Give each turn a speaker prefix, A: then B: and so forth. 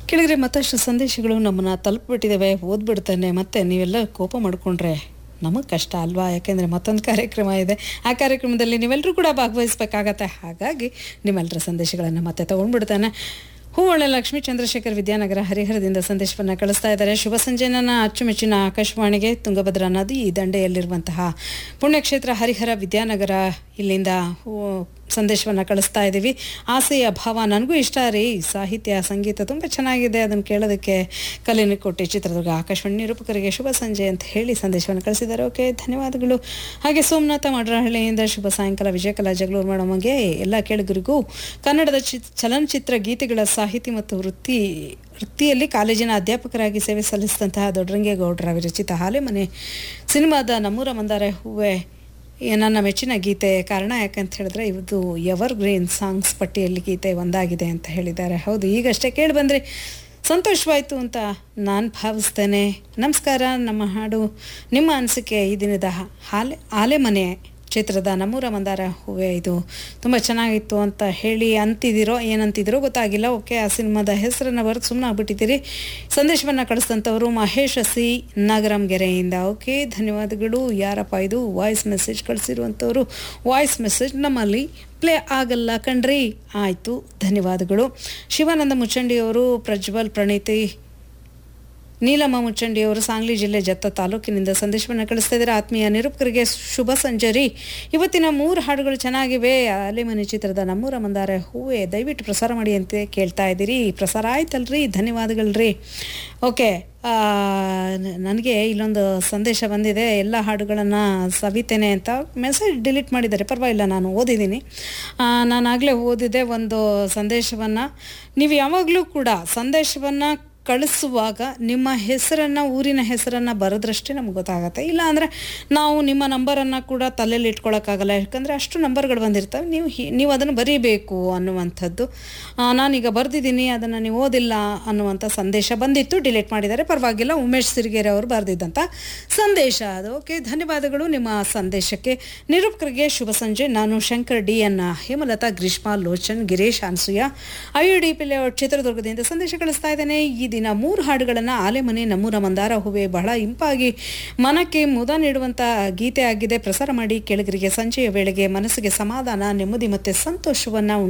A: ಕೇಳಿದ್ರೆ ಮತ್ತಷ್ಟು ಸಂದೇಶಗಳು ನಮ್ಮನ್ನ ತಲುಪಿಬಿಟ್ಟಿದ್ದಾವೆ ಓದ್ಬಿಡ್ತಾನೆ ಮತ್ತೆ ನೀವೆಲ್ಲ ಕೋಪ ಮಾಡ್ಕೊಂಡ್ರೆ ನಮಗೆ ಕಷ್ಟ ಅಲ್ವಾ ಯಾಕೆಂದರೆ ಮತ್ತೊಂದು ಕಾರ್ಯಕ್ರಮ ಇದೆ ಆ ಕಾರ್ಯಕ್ರಮದಲ್ಲಿ ನೀವೆಲ್ಲರೂ ಕೂಡ ಭಾಗವಹಿಸ್ಬೇಕಾಗತ್ತೆ ಹಾಗಾಗಿ ನಿಮ್ಮೆಲ್ಲರ ಸಂದೇಶಗಳನ್ನು ಮತ್ತೆ ತೊಗೊಂಡ್ಬಿಡ್ತಾನೆ ಹೂವಳೆ ಲಕ್ಷ್ಮೀ ಚಂದ್ರಶೇಖರ್ ವಿದ್ಯಾನಗರ ಹರಿಹರದಿಂದ ಸಂದೇಶವನ್ನು ಕಳಿಸ್ತಾ ಇದ್ದಾರೆ ಶುಭ ಸಂಜೆ ನನ್ನ ಅಚ್ಚುಮೆಚ್ಚಿನ ಆಕಾಶವಾಣಿಗೆ ತುಂಗಭದ್ರಾ ನದಿ ದಂಡೆಯಲ್ಲಿರುವಂತಹ ಪುಣ್ಯಕ್ಷೇತ್ರ ಹರಿಹರ ವಿದ್ಯಾನಗರ ಇಲ್ಲಿಂದ ಹೂ ಸಂದೇಶವನ್ನು ಕಳಿಸ್ತಾ ಇದ್ದೀವಿ ಆಸೆಯ ಭಾವ ನನಗೂ ಇಷ್ಟ ರೀ ಸಾಹಿತ್ಯ ಸಂಗೀತ ತುಂಬ ಚೆನ್ನಾಗಿದೆ ಅದನ್ನು ಕೇಳೋದಕ್ಕೆ ಕಲಿನಿಕೋಟೆ ಚಿತ್ರದುರ್ಗ ಆಕಾಶವಾಣಿ ನಿರೂಪಕರಿಗೆ ಶುಭ ಸಂಜೆ ಅಂತ ಹೇಳಿ ಸಂದೇಶವನ್ನು ಕಳಿಸಿದ್ದಾರೆ ಓಕೆ ಧನ್ಯವಾದಗಳು ಹಾಗೆ ಸೋಮನಾಥ ಮಡ್ರಹಳ್ಳಿಯಿಂದ ಶುಭ ಸಾಯಂಕಾಲ ವಿಜಯಕಲಾ ಜಗಳೂರು ಮಾಡೋಮಗೆ ಎಲ್ಲ ಕೇಳುಗರಿಗೂ ಕನ್ನಡದ ಚಿ ಚಲನಚಿತ್ರ ಗೀತೆಗಳ ಸಾಹಿತಿ ಮತ್ತು ವೃತ್ತಿ ವೃತ್ತಿಯಲ್ಲಿ ಕಾಲೇಜಿನ ಅಧ್ಯಾಪಕರಾಗಿ ಸೇವೆ ಸಲ್ಲಿಸಿದಂತಹ ದೊಡ್ಡರಂಗೇಗೌಡರ ವಿರಚಿತ ಹಾಲೆ ಮನೆ ಸಿನಿಮಾದ ನಮ್ಮೂರ ಮಂದಾರೆ ಹೂವೆ ಈ ನನ್ನ ಮೆಚ್ಚಿನ ಗೀತೆ ಕಾರಣ ಯಾಕಂತ ಹೇಳಿದ್ರೆ ಇದು ಎವರ್ ಗ್ರೀನ್ ಸಾಂಗ್ಸ್ ಪಟ್ಟಿಯಲ್ಲಿ ಗೀತೆ ಒಂದಾಗಿದೆ ಅಂತ ಹೇಳಿದ್ದಾರೆ ಹೌದು ಈಗಷ್ಟೇ ಕೇಳಿ ಬಂದರೆ ಸಂತೋಷವಾಯಿತು ಅಂತ ನಾನು ಭಾವಿಸ್ತೇನೆ ನಮಸ್ಕಾರ ನಮ್ಮ ಹಾಡು ನಿಮ್ಮ ಅನಿಸಿಕೆ ಈ ದಿನದ ಹಾಲೆ ಆಲೆ ಮನೆ ಚಿತ್ರದ ನಮ್ಮೂರ ಮಂದಾರ ಹೂವೆ ಇದು ತುಂಬ ಚೆನ್ನಾಗಿತ್ತು ಅಂತ ಹೇಳಿ ಅಂತಿದ್ದೀರೋ ಏನಂತಿದ್ದೀರೋ ಗೊತ್ತಾಗಿಲ್ಲ ಓಕೆ ಆ ಸಿನಿಮಾದ ಹೆಸರನ್ನು ಬರೆದು ಸುಮ್ಮನೆ ಆಗ್ಬಿಟ್ಟಿದ್ದೀರಿ ಸಂದೇಶವನ್ನು ಕಳಿಸಿದಂಥವರು ಮಹೇಶ್ ಸಿ ನಗರಂ ಗೆರೆಯಿಂದ ಓಕೆ ಧನ್ಯವಾದಗಳು ಯಾರಪ್ಪ ಇದು ವಾಯ್ಸ್ ಮೆಸೇಜ್ ಕಳಿಸಿರುವಂಥವ್ರು ವಾಯ್ಸ್ ಮೆಸೇಜ್ ನಮ್ಮಲ್ಲಿ ಪ್ಲೇ ಆಗಲ್ಲ ಕಣ್ರಿ ಆಯಿತು ಧನ್ಯವಾದಗಳು ಶಿವಾನಂದ ಮುಚ್ಚಂಡಿಯವರು ಪ್ರಜ್ವಲ್ ಪ್ರಣೀತಿ ನೀಲಮ್ಮ ಮುಚ್ಚಂಡಿಯವರು ಸಾಂಗ್ಲಿ ಜಿಲ್ಲೆ ಜತ್ತ ತಾಲೂಕಿನಿಂದ ಸಂದೇಶವನ್ನು ಕಳಿಸ್ತಾ ಇದ್ದಾರೆ ಆತ್ಮೀಯ ನಿರೂಪಕರಿಗೆ ಶುಭ ಸಂಜರಿ ಇವತ್ತಿನ ಮೂರು ಹಾಡುಗಳು ಚೆನ್ನಾಗಿವೆ ಅಲೆಮನೆ ಚಿತ್ರದ ನಮ್ಮೂರ ಮಂದಾರ ಹೂವೆ ದಯವಿಟ್ಟು ಪ್ರಸಾರ ಮಾಡಿ ಅಂತ ಕೇಳ್ತಾ ಇದ್ದೀರಿ ಪ್ರಸಾರ ಆಯ್ತಲ್ರಿ ಧನ್ಯವಾದಗಳ್ರಿ ಓಕೆ ನನಗೆ ಇಲ್ಲೊಂದು ಸಂದೇಶ ಬಂದಿದೆ ಎಲ್ಲ ಹಾಡುಗಳನ್ನು ಸವಿತೇನೆ ಅಂತ ಮೆಸೇಜ್ ಡಿಲೀಟ್ ಮಾಡಿದ್ದಾರೆ ಪರವಾಗಿಲ್ಲ ನಾನು ಓದಿದ್ದೀನಿ ನಾನು ಆಗಲೇ ಓದಿದೆ ಒಂದು ಸಂದೇಶವನ್ನು ನೀವು ಯಾವಾಗಲೂ ಕೂಡ ಸಂದೇಶವನ್ನು ಕಳಿಸುವಾಗ ನಿಮ್ಮ ಹೆಸರನ್ನು ಊರಿನ ಹೆಸರನ್ನು ಬರೆದ್ರಷ್ಟೇ ನಮ್ಗೆ ಗೊತ್ತಾಗತ್ತೆ ಇಲ್ಲ ಅಂದರೆ ನಾವು ನಿಮ್ಮ ನಂಬರನ್ನು ಕೂಡ ತಲೆಯಲ್ಲಿ ಇಟ್ಕೊಳ್ಳೋಕ್ಕಾಗಲ್ಲ ಯಾಕಂದರೆ ಅಷ್ಟು ನಂಬರ್ಗಳು ಬಂದಿರ್ತವೆ ನೀವು ಹಿ- ನೀವು ಅದನ್ನು ಬರೀಬೇಕು ಅನ್ನುವಂಥದ್ದು ಆ, ನಾನೀಗ ಬರೆದಿದ್ದೀನಿ ಅದನ್ನು ನೀವು ಓದಿಲ್ಲ ಅನ್ನುವಂಥ ಸಂದೇಶ ಬಂದಿತ್ತು ಡಿಲೀಟ್ ಮಾಡಿದ್ದಾರೆ ಪರವಾಗಿಲ್ಲ ಉಮೇಶ್ ಸಿರಿಗೆರೆ ಅವರು ಬರೆದಿದ್ದಂಥ ಸಂದೇಶ ಅದು ಓಕೆ ಧನ್ಯವಾದಗಳು ನಿಮ್ಮ ಸಂದೇಶಕ್ಕೆ ನಿರೂಪಕರಿಗೆ ಶುಭ ಸಂಜೆ ನಾನು Shankar D N Hemalatha Greeshma Lochan Girish Anasuya I D ಪಿಲೆ ಚಿತ್ರದುರ್ಗದಿಂದ ಸಂದೇಶ ಕಳಿಸ್ತಾ ಇದ್ದೇನೆ ಈ ದಿನ ಮೂರು ಹಾಡುಗಳನ್ನು ಆಲೆಮನೆ ನಮ್ಮೂರ ಮಂದಾರ ಹೂವೆ ಬಹಳ ಇಂಪಾಗಿ ಮನಕ್ಕೆ ಮುದ ನೀಡುವಂಥ ಗೀತೆ ಆಗಿದೆ ಪ್ರಸಾರ ಮಾಡಿ ಕೆಳಗರಿಗೆ ಸಂಜೆಯ ವೇಳೆಗೆ ಮನಸ್ಸಿಗೆ ಸಮಾಧಾನ ನೆಮ್ಮದಿ ಮತ್ತು ಸಂತೋಷವನ್ನು